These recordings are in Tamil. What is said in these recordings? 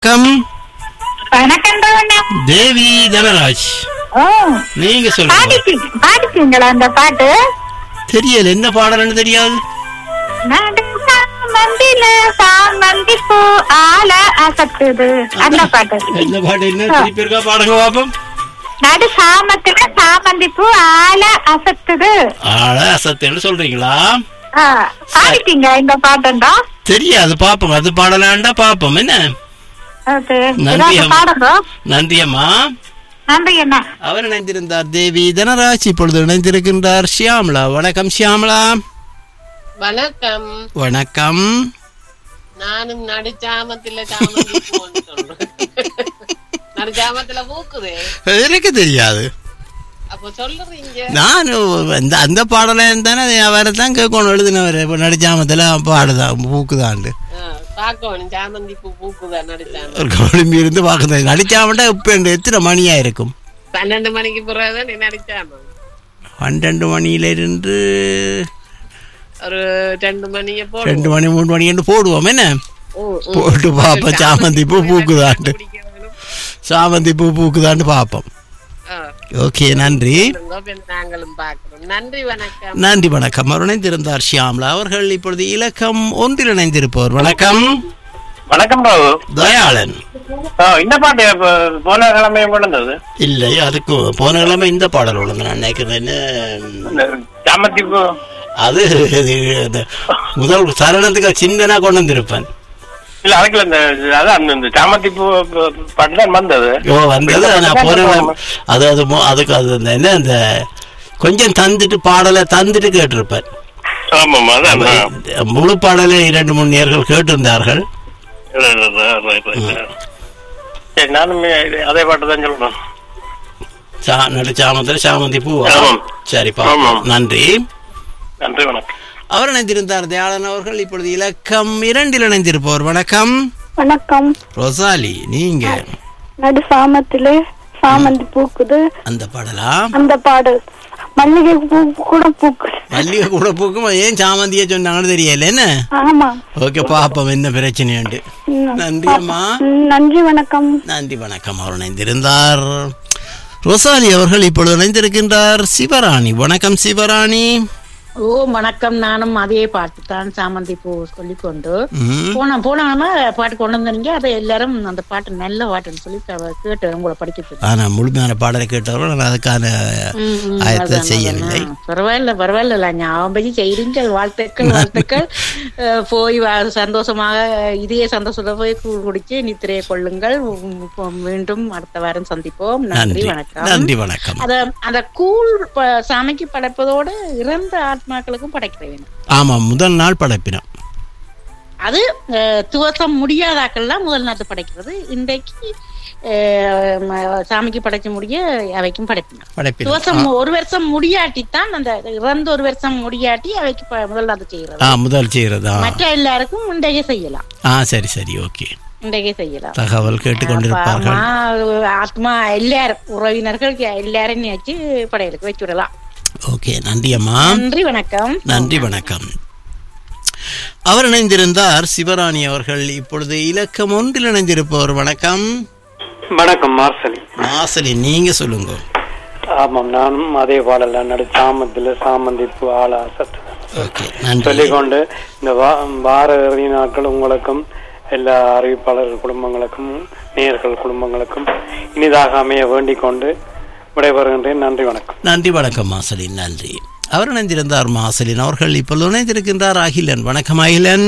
கம் வணக்கம் ரவண்ணா. தேவி தனராஜ் ஓ நீங்க சொல்லுங்க பாடிச்சு பாடிச்சீங்களா அந்த பாட்டு தெரியல என்ன பாடல்னு தெரியாது நடு சாமந்தில சாமந்தி பூ ஆல அசத்துது அந்த பாட்டு என்ன பாட்டு என்ன திருப்பி இருக்கா பாடுங்க பாப்போம் நடு சாமத்துல சாமந்தி பூ ஆல அசத்துது ஆள அசத்தேன்னு சொல்றீங்களா ஆ, பாடிட்டீங்க இந்த பாட்டுண்டா தெரியாது பாப்போம் அது பாடலாண்டா பாப்போம் என்ன ஓகே நன்றி ஏதாவது அம்மா. பாடுங்க நன்றி அம்மா நன்றி என்ன அவர் இணைந்திருந்தார் தேவி தனராஜ் இப்பொழுது இணைந்திருக்கின்றார் ஷியாமலா வணக்கம் ஷியாமலா வணக்கம் வணக்கம் நானும் நடுச்சாமத்துல சாமந்தி பூன்னு சொல்றேன் நடுச்சாமத்துல பூக்குதே எனக்கு தெரியாது அப்ப சொல்லுறீங்க நான் அந்த அந்த பாடலை தானே அவரை தான் கேட்கணும் எழுதினவர் இப்போ நடிச்சாமத்தில் பாடுதான் பூக்குதாண்டு பாக்கணும் சாமந்தி பூ பூக்குதா நடுச்சாம ஒரு கவனிம்பி இருந்து பார்க்குறது நடிச்சாமட்டா இப்போ எத்தனை மணியா இருக்கும் பன்னெண்டு மணிக்கு பிறகுதான் நீ நடிச்சாம பன்னெண்டு மணியிலிருந்து ஒரு ரெண்டு மணிய போடு ரெண்டு மணி மூணு மணின்னு போடுவோம் என்ன ஓ, ஓ. போட்டு பார்ப்போம் சாமந்தி பூ பூக்குதாண்டு குடிக்க வேணும். சாமந்தி பூ பூக்குதாண்டு பார்ப்போம் ஆ, ஓகே நன்றி சொல்லுங்க, பின் நாங்களும் பாக்குறோம் நன்றி வணக்கம் நன்றி வணக்கம் அவர் இணைந்திருந்தார் ஷியாம்லா அவர்கள் இப்பொழுது இலக்கம் ஒன்றில் இணைந்திருப்பவர் வணக்கம் வணக்கம் பாபு தயாளன் ஆ, இந்த பாட்டு இப்ப போன கிழமை கொண்டது இல்லை அதுக்கு போன கிழமை இந்த பாடல் ஒழுங்கு நான் நினைக்கிறேன் என்ன, இந்த சாமந்தி பூ அது இது, இது, முதல் சரணத்துக்கு சின்னனா கொண்டு வந்திருப்பேன் இல்ல அதுக்குள்ள இந்த அதான் அந்த- இந்த சாமந்தி பூ பாட்டு தான் வந்தது ஓ வந்தது நான் போன கிழமை அது அது மொ- அதுக்கு அது அந்த என்ன அந்த கொஞ்சம் தந்துட்டு பாடலை தந்துட்டு கேட்டிருப்பேன் ஆமாமா அதான் ஆ. இந்த முழு பாடலை இரண்டு மூணு நேர்கள் கேட்டிருந்தார்கள் Right, right, right, right, right. சரி நானும் இது- அதே பாட்டு தான் சொல்லணும் சா நடுச்சாமத்தில் சாமந்தி பூ ஆமாம். சரிப்பா ஆமாம். நன்றி நன்றி வணக்கம் அவர் இணைந்திருந்தார் தயாளன் அவர்கள் இப்பொழுது இலக்கம் இரண்டில் இணைந்திருப்பவர் வணக்கம் வணக்கம் ரொசாலி நீங்க நடு சாமத்திலே சாமந்தி பூக்குது அந்த பாடலா அந்த பாடல் மல்லிகை பூ கூட பூக்குது மல்லிகை கூட பூக்கும் ஏன் சாமந்திய சொன்னாங்கன்னு தெரியல என்ன ஆமா ஓகே பாப்போம் என்ன பிரச்சனையுண்டு ம். நன்றி அம்மா ம், நன்றி வணக்கம் நன்றி வணக்கம் அவர் இணைந்திருந்தார் ரொசாலி அவர்கள் இப்பொழுது இணைந்திருக்கின்றார் சிவராணி வணக்கம் சிவராணி ஓ வணக்கம் நானும் அதே பாட்டு தான் சாமந்தி பூ சொல்லிக்கொண்டு ம், போன போனாம பாட்டு கொண்டு வந்தீங்க அதை எல்லாரும் அந்த பாட்டு நல்ல பாட்டுன்னு சொல்லி க- கேட்டு உங்களை படிக்க சொல்லி. ஆனா முழுமையான பாடலை கேட்டவர்கள் நான் அதுக்கான ம், ம், ஆயத்தை அதான், செய்யவில்லை அதான். பரவாயில்ல பரவாயில்ல ஞாபகம் பற்றி செய்றீங்க வாழ்த்துக்கள் வாழ்த்துக்கள் அஹ், போய் வா- சந்தோஷமாக இதே சந்தோஷத்துல போய் கூழ் குடிச்சு நித்திரையை கொள்ளுங்கள் உம், உம், மீண்டும் அடுத்த வாரம் சந்திப்போம் நன்றி நன்றி வணக்கம் நன்றி வணக்கம் அத அந்த கூழ் ப- சாமிக்கு படைப்பதோடு இறந்த ஆத்மாக்களுக்கும் படைக்க வேணும் ஆமா முதல் நாள் படைப்பினம் அது அஹ், துவசம் முடியாதாக்கள்லாம் முதல் நாள் படைக்கிறது இன்றைக்கு அஹ், ம- சாமிக்கு படைக்க முடிய அவைக்கும் படைப்பினார் படைப்பினம் துவசம் ஒரு வருஷம் முடியாட்டித்தான் அந்த இறந்த ஒரு வருஷம் முடியாட்டி அவைக்கு ப- முதல் நாள் செய்யறது ஆ முதல் செய்யறதா மற்ற எல்லாருக்கும் இன்றைக்கே செய்யலாம் ஆ சரி சரி ஓகே இன்றைக்கே செய்யலாம் தகவல் கேட்டுக்கொண்டிருப்பார்கள் அப்பா, ஆத்மா எல்லாரும் உறவினர்கள் எல்லாரும் வச்சு படையலுக்கு வச்சு விடலாம் ஓகே நன்றி அம்மா நன்றி வணக்கம் நன்றி வணக்கம் அவர் இணைந்திருந்தார் சிவராணி அவர்கள் இப்பொழுது இலக்கம் ஒன்றில் இணைந்திருப்பவர் வணக்கம் வணக்கம் மார்சலி மாசலி நீங்க சொல்லுங்க ஆமாம் நானும் அதே பாடல நடு சாமத்தில் சாமந்திப்பு ஆள அசத்து ஓகே நன்றி சொல்லிக்கொண்டு இந்த வா வார இறுதி நாட்கள் உங்களுக்கும் எல்லா அறிவிப்பாளர்கள் குடும்பங்களுக்கும் நேயர்கள் குடும்பங்களுக்கும் இனிதாக அமைய வேண்டிக் கொண்டு விடைபெறுகின்றேன் நன்றி வணக்கம் நன்றி வணக்கம் மாசலின் நன்றி அவர் இணைந்திருந்தார் மாசலின் அவர்கள் இப்பொழுது இணைந்திருக்கின்றார் அகிலன் வணக்கம் அகிலன்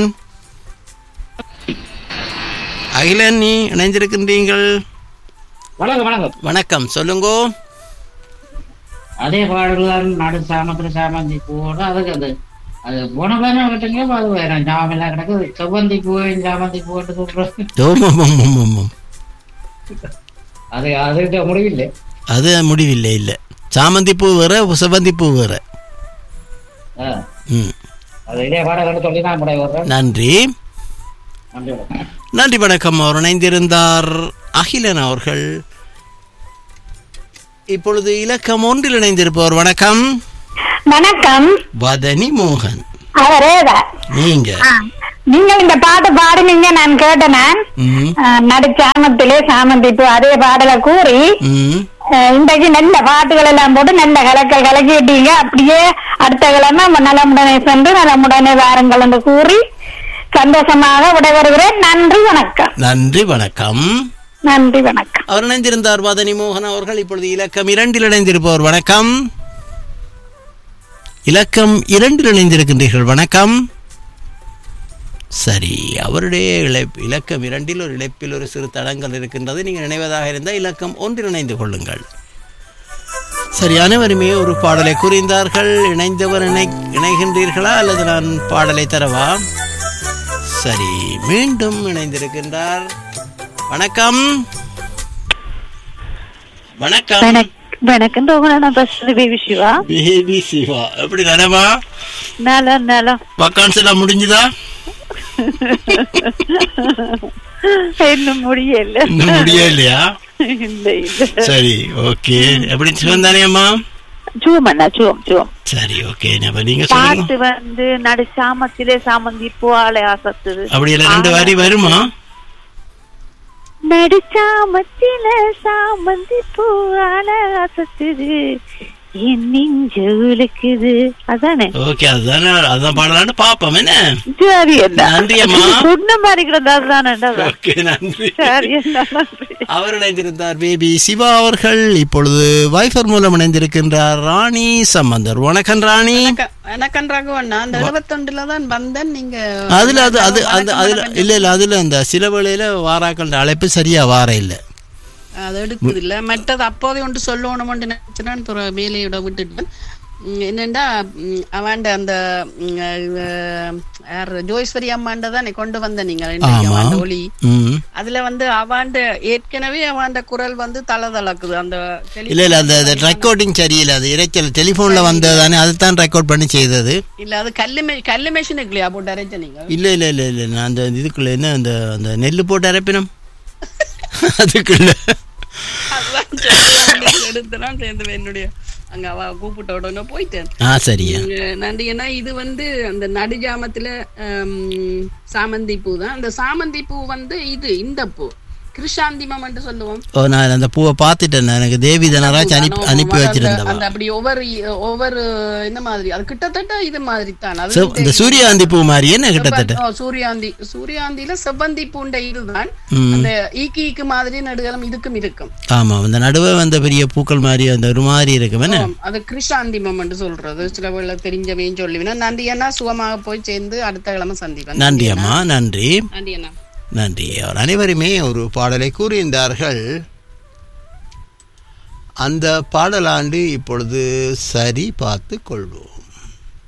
அகிலன் நீ இணைந்திருக்கின்றீர்கள் வணக்கம் வணக்கம் வணக்கம் சொல்லுங்கோ அதே பாடல்கள் நடு சாமத்துல சாமந்தி பூவோட அதுக்கு அது அது போன பேரம் விட்டுங்க அது வேற ஞாபகம் எல்லாம் கிடக்கு செவ்வந்தி பூ சாமந்தி பூட்டு கூப்பிடுறது ஓம் ஓம் ஓம் ஓம் ஓம் ஓம். அது அதுகிட்ட முடிவில்லை அது முடிவில்லை இல்லை சாமந்தி பூ வேற செவந்தி பூ வேற ஆ, ம் அது இதே பாடல்கள் சொல்லி நான் முறை வர்றேன் நன்றி நன்றி வணக்கம். நன்றி வணக்கம் அவர் இணைந்திருந்தார் அகிலன் அவர்கள் இப்பொழுது இலக்கம் ஒன்றில் இணைந்திருப்பவர் வணக்கம் வணக்கம் வதனி மோகன் அவரே தான் நீங்க ஆ, நீங்கள் இந்த பாட்டு பாடுனீங்க நான் கேட்டேன் நான் ம் அஹ், நடுச்சாமத்திலே சாமந்திப்பு அதே பாடலை கூறி ம் அஹ், இன்றைக்கு நல்ல பாட்டுகள் எல்லாம் போட்டு நல்ல கலக்கல் கலக்கிட்டீங்க அப்படியே அடுத்த கிழமை நலமுடனே சென்று நலமுடனே வாருங்கள் என்று கூறி சந்தோஷமாக விடைபெறுகிறேன் நன்றி வணக்கம் நன்றி வணக்கம் நன்றி வணக்கம் அவர் இணைந்திருந்தார் மதனி மோகன் அவர்கள் இப்பொழுது இலக்கம் இரண்டில் இணைந்திருப்பவர் வணக்கம் இலக்கம் இரண்டில் இணைந்திருக்கின்றீர்கள் வணக்கம் சரி அவருடைய இழப் இலக்கம் இரண்டில் ஒரு இழப்பில் ஒரு சிறு தடங்கள் இருக்கின்றது நீங்கள் நினைவதாக இருந்தால் இலக்கம் ஒன்றில் இணைந்து கொள்ளுங்கள் சரி அனைவருமே ஒரு பாடலை கூறியிருந்தார்கள் இணைந்தவர் இணை இணைகின்றீர்களா அல்லது நான் பாடலை தரவா சரி மீண்டும் இணைந்திருக்கின்றார் வணக்கம் வணக்கம் வணக்கம் தோகனா பஸ் பேபி சிவா பேபி சிவா எப்படி நலமா நலம் நலம் வக்கான்ஸ் எல்லாம் முடிஞ்சுதா இன்னும் முடியல இன்னும் முடியலையா இல்ல இல்ல சரி ஓகே எப்படி சிவந்தானே அம்மா சுவம் அண்ணா சுவம் சுவம் சரி ஓகே அப்ப நீங்க சொல்லுங்க பாட்டு வந்து நடு சாமத்திலே சாமந்தி பூவாலை ஆசத்துது அப்படி எல்லாம் ரெண்டு வரி வருமா நடு சாமத்தில சாமந்தி பூவாலை ஆசத்துது என் நெஞ்சு உலுக்குது அதானே ஓகே அதுதானே அதான் பாடலான்னு பாப்போம் என்ன சரி என்ன நன்றி அம்மா. சொன்ன மாதிரி கிடந்தா அதுதானே அதான். ஓகே நன்றி சரி என்ன நன்றி அவர் இணைந்திருந்தார் பேபி சிவா அவர்கள் இப்பொழுது வைஃபர் மூலம் இணைந்திருக்கின்றார் ராணி சம்பந்தர் வணக்கம் ராணி வணக்கம் ரகுவண்ணா அந்த எழுபத்தொண்டுல தான் வந்தேன் நீங்க அதுல அது அது அந்த வணக்கம், அதுல வணக்கம். இல்ல இல்ல அதுல அந்த சில வேளையில வாராக்கள் அழைப்பு சரியா வார இல்ல அது எடுக்குது இல்ல மற்றது அப்போதே ஒன்று சொல்லணும் நினைச்சேன் பிறகு வேலையோட விட்டுட்டேன் உம், என்னண்டா உம், அவாண்ட அந்த உம், அஹ், யார் ஜோய்ஸ்வரி அம்மாண்ட தான் கொண்டு வந்த நீங்க இன்றைக்கு ஆமா அவாண்ட ஒளி ம் அதுல வந்து அவாண்ட ஏற்கனவே அவாண்ட குரல் வந்து தளதளக்குது அந்த tele- இல்ல இல்ல அந்த ரெக்கார்டிங் சரியில்லை அது இறைச்சல் டெலிஃபோன்ல வந்தது தானே அதுதான் ரெக்கார்ட் பண்ணி செய்தது இல்ல அது கல்லு மெ- கல்லு மெஷின் இல்லையா போட்டு அரைச்ச நீங்க இல்ல இல்ல இல்ல இல்ல நான் அந்த இதுக்குள்ள என்ன அந்த அந்த நெல்லு போட்டு அரைப்பினம் அதுக்குள்ள அதுதான் சொல்லி எடுத்துதான் சேர்ந்து என்னுடைய அங்க அவ கூப்பிட்ட உடனே போயிட்டேன் ஆ சரியா இங்க நன்றி ஏன்னா இது வந்து அந்த நடுஜாமத்துல ஹம், சாமந்தி பூ தான் அந்த சாமந்தி பூ வந்து இது இந்த பூ கிருஷாந்திமம் என்று சொல்லுவோம் ஓ நான் அந்த பூவை பார்த்துட்டேன் நான். எனக்கு தேவி தனராஜ் அனுப்பி ஆனா, அனுப்பி அந்த- வச்சிருந்தவா அந்த அப்படி ஒவ்வொரு ஒவ்வொரு இந்த மாதிரி அது கிட்டத்தட்ட இது மாதிரி தான் அது செவ்- இந்த சூரியகாந்தி பூ மாதிரி என்ன கிட்டத்தட்ட ஓ, சூரியாந்தி சூரியாந்தில செவ்வந்தி பூண்ட இதுதான் ம். அந்த ஈக்கி ஈக்கு மாதிரி நடுகலம் இதுக்கும் இருக்கும் ஆமா அந்த நடுவே வந்த பெரிய பூக்கள் மாதிரி அந்த ஒரு மாதிரி இருக்கும் என்ன ஆம், அது கிருஷாந்திமம் என்று சொல்றது சில வேளை தெரிஞ்சவையும் சொல்லுவேன் நன்றி அண்ணா சுகமாக போய் சேர்ந்து அடுத்த கிழமை சந்திப்பேன் நன்றி அம்மா நன்றி நன்றி அண்ணா நன்றி அவர் அனைவருமே ஒரு பாடலை கூறியிருந்தார்கள் அந்த பாடலாண்டு இப்பொழுது சரி பார்த்து கொள்வோம்